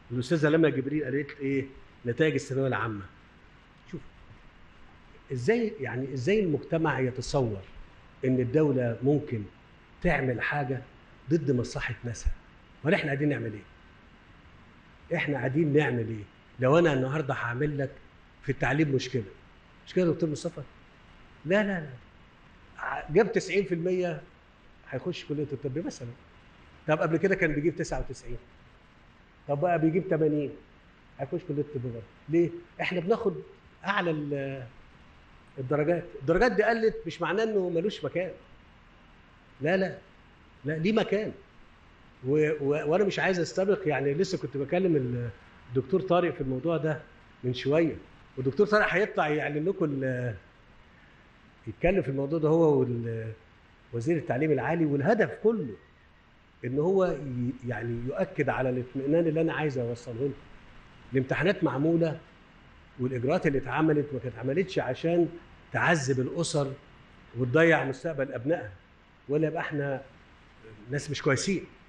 الاستاذه لما جبريل قالت ايه نتائج الثانويه العامه شوف ازاي يعني ازاي المجتمع يتصور ان الدوله ممكن تعمل حاجه ضد مصلحه ناسها ولا احنا قاعدين نعمل ايه احنا قاعدين نعمل ايه لو انا النهارده هعمل لك في التعليم مشكله مش كده يا دكتور مصطفى لا لا لا ع- جاب 90% هيخش كليه الطب مثلا طب قبل كده كان بيجيب 99 طب بقى بيجيب 80 هيخش كليه الطب برضه ليه؟ احنا بناخد اعلى ال- الدرجات الدرجات دي قلت مش معناه انه ملوش مكان لا لا لا ليه مكان و... و... وانا مش عايز استبق يعني لسه كنت بكلم الدكتور طارق في الموضوع ده من شويه والدكتور طارق هيطلع يعلن لكم ال- يتكلم في الموضوع ده هو وال- وزير التعليم العالي والهدف كله ان هو ي- يعني يؤكد على الاطمئنان اللي انا عايز اوصله لكم الامتحانات معموله والاجراءات اللي اتعملت ما كانت اتعملتش عشان تعذب الاسر وتضيع مستقبل ابنائها ولا يبقى احنا ناس مش كويسين